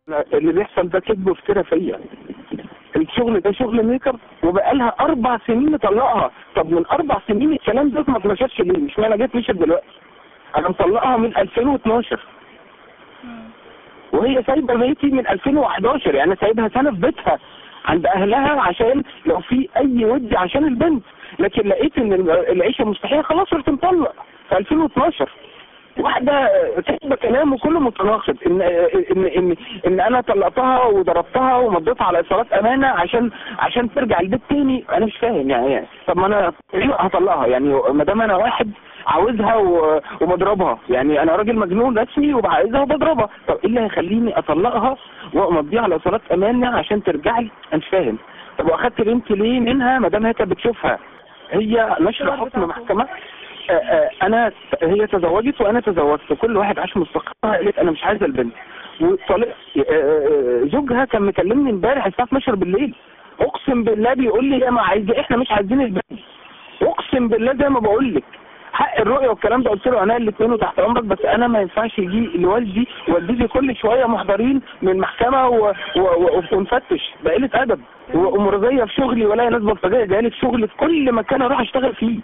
اللي بيحصل ده كذب وافتراء فيا الشغل ده شغل ميك اب وبقالها اربع سنين مطلقها طب من اربع سنين الكلام ده ما اتنشرش ليه مش معنى جت مشت دلوقتي انا مطلقها من 2012 وهي سايبه بيتي من 2011 يعني سايبها سنه في بيتها عند اهلها عشان لو في اي ود عشان البنت لكن لقيت ان العيشه مستحيله خلاص رحت مطلق في 2012 واحدة كاتبة كلام كله متناقض ان ان ان ان انا طلقتها وضربتها ومضيتها على اصرارات امانة عشان عشان ترجع البيت تاني انا مش فاهم يعني, يعني طب ما انا هطلقها يعني ما دام انا واحد عاوزها و- وبضربها يعني انا راجل مجنون رسمي وعايزها وبضربها طب ايه اللي هيخليني اطلقها وامضيها على اصرارات امانة عشان ترجع لي انا مش فاهم طب واخدت بنتي ليه منها ما دام هي كانت بتشوفها هي نشر حكم محكمة آه، آه، انا هي تزوجت وانا تزوجت كل واحد عاش مستقلها قالت انا مش عايزه البنت وطلق آه، آه، زوجها كان مكلمني امبارح الساعه 12 بالليل اقسم بالله بيقول لي يا ما عايزه احنا مش عايزين البنت اقسم بالله زي ما بقول لك حق الرؤيه والكلام ده قلت له انا الاثنين وتحت امرك بس انا ما ينفعش يجي لوالدي ووالدتي كل شويه محضرين من المحكمه و... و... و... ونفتش بقله ادب ومرضيه في شغلي ولا ناس بلطجيه جايه في شغلي في كل مكان اروح اشتغل فيه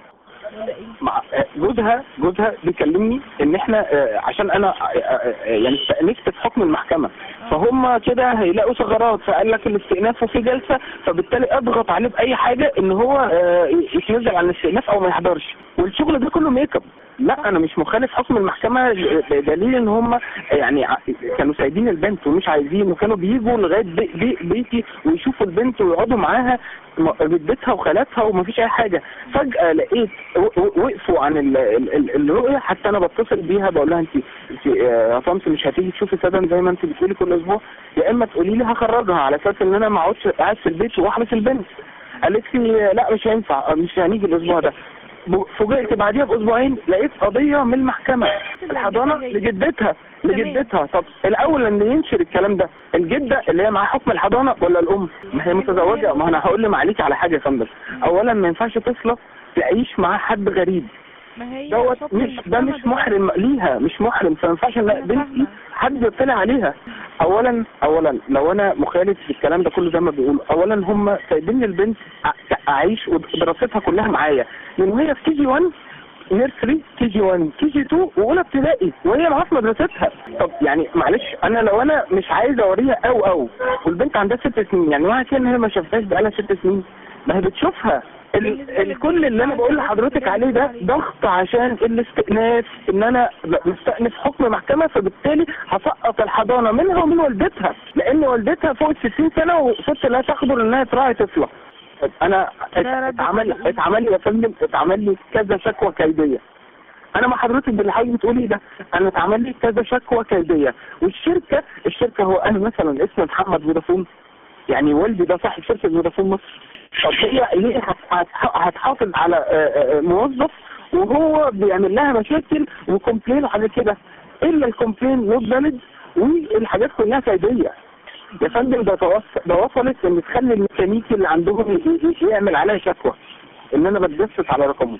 مع جوزها جوزها بيكلمني ان احنا آه، عشان انا آه، آه، يعني استأنفت في حكم المحكمة فهم كده هيلاقوا ثغرات فقال لك الاستئناف وفي جلسة فبالتالي اضغط عليه بأي حاجة ان هو آه، يتنزل عن الاستئناف او ما يحضرش والشغل ده كله ميك اب لا انا مش مخالف حكم المحكمة دليل ان هم يعني ع- كانوا سايبين البنت ومش عايزين وكانوا بيجوا لغايه بي بي بيتي ويشوفوا البنت ويقعدوا معاها م- جدتها وخالاتها ومفيش اي حاجه فجاه لقيت و- و- وقفوا عن ال- ال- ال- الرؤيه حتى انا بتصل بيها بقول لها انت انت آه، يا طنط مش هتيجي تشوفي سدن زي ما انت بتقولي كل اسبوع يا اما تقولي لي هخرجها على اساس ان انا ما اقعدش قاعد في البيت واحبس البنت قالت لي لا مش هينفع مش هنيجي الاسبوع ده ب- فوجئت بعديها باسبوعين لقيت قضيه من المحكمه الحضانه لجدتها لجدتها طب الاول ان ينشر الكلام ده الجده اللي هي معاها حكم الحضانه ولا الام ما هي متزوجه ما انا هقول لي معليك على حاجه يا فندم اولا ما ينفعش طفله تعيش مع حد غريب ما هي دوت حكم مش ده المحكمة مش دلوقتي. محرم ليها مش محرم فما ينفعش ان أنا بنتي فاهمة. حد يطلع عليها اولا اولا لو انا مخالف بالكلام ده كله زي ما بيقولوا اولا هم سايبين البنت أ- اعيش ودراستها كلها معايا من وهي في كي جي 1 نيرسري كي جي 1 كي جي 2 واولى ابتدائي وهي معاها في مدرستها طب يعني معلش انا لو انا مش عايز اوريها او او والبنت عندها ست سنين يعني معنى كده ان هي ما شافتهاش بقالها ست سنين ما هي بتشوفها ال- الكل اللي انا بقول لحضرتك عليه ده ضغط عشان الاستئناف ان انا ب- مستأنف حكم محكمة فبالتالي هسقط الحضانة منها ومن والدتها لان والدتها فوق ال 60 سنة وست لا تقدر انها تراعي طفلة انا ده رد اتعمل حقيقي. اتعمل لي يا فندم اتعمل لي كذا شكوى كيدية انا مع حضرتك باللي حضرتك بتقولي ده انا اتعمل لي كذا شكوى كيدية والشركة الشركة هو انا مثلا اسم محمد فودافون يعني والدي ده صاحب شركة فودافون مصر طب هي ليه هت- هت- هتحافظ على آه، آه، موظف وهو بيعمل لها مشاكل وكومبلين وحاجات كده الا الكومبلين نوت فاليد والحاجات كلها كيديه يا فندم ده توص- ده وصلت ان تخلي الميكانيكي اللي عندهم ي- ي- يعمل عليها شكوى ان انا بتجسس على رقمه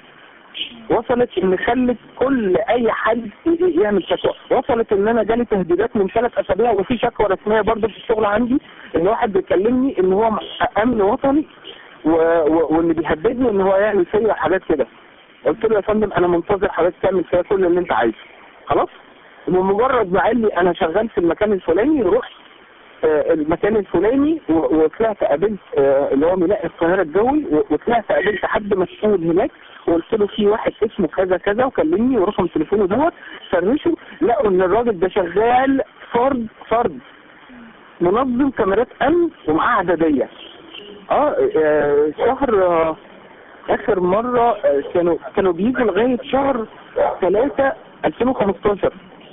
وصلت ان خلت كل اي حد ي- ي- يعمل شكوى وصلت ان انا جالي تهديدات من ثلاث اسابيع وفي شكوى رسميه برضه في الشغل عندي ان واحد بيكلمني ان هو م- امن وطني و... و... وان بيهددني ان هو يعمل فيا حاجات كده قلت له يا فندم انا منتظر حضرتك تعمل فيا كل اللي انت عايزه خلاص ومجرد ما قال لي انا شغال في المكان الفلاني رحت آه، المكان الفلاني و- وطلعت قابلت آه، اللي هو ميناء القاهره الجوي و- وطلعت قابلت حد مسؤول هناك وقلت له في واحد اسمه كذا كذا وكلمني ورقم تليفونه دوت فرشوا لقوا ان الراجل ده شغال فرد فرد منظم كاميرات امن ومعاه اعداديه اه آه، شهر آه، اخر مره آه، كانوا كانوا بيجوا لغايه شهر 3 2015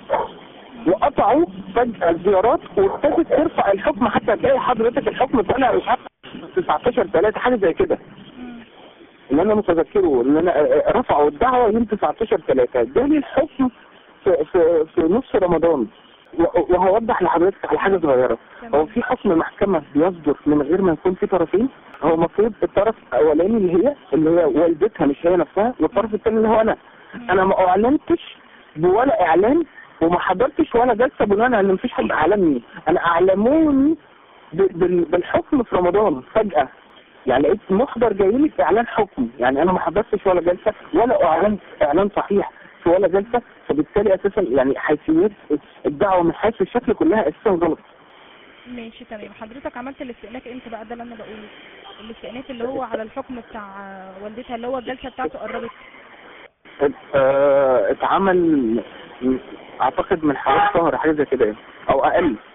وقطعوا فجأة الزيارات وابتدت ترفع الحكم حتى تلاقي حضرتك الحكم طالع مش عارف 19 3 حاجه زي كده اللي انا متذكره ان انا آه، آه، رفعوا الدعوه يوم 19 3 اداني الحكم في في في نص رمضان و- وهوضح لحضرتك على حاجه صغيره هو في حكم محكمه بيصدر من غير ما يكون في طرفين هو المفروض الطرف الاولاني اللي هي اللي هي والدتها مش هي نفسها والطرف الثاني اللي هو انا انا ما اعلنتش بولا اعلان وما حضرتش ولا جلسه بناء على ان مفيش حد اعلمني انا اعلموني ب- بال- بالحكم في رمضان فجاه يعني لقيت محضر جاي لي في اعلان حكم يعني انا ما حضرتش ولا جلسه ولا اعلان اعلان صحيح في ولا جلسه فبالتالي اساسا يعني حيثيات الدعوه من حيث الشكل كلها اساسا غلط ماشي تمام حضرتك عملت الاستئناف امتى بقى ده اللي انا بقوله الاستئناف اللي هو على الحكم بتاع والدتها اللي هو الجلسه بتاعته قربت آه، اتعمل اعتقد من حوالي شهر حاجه زي كده يعني او اقل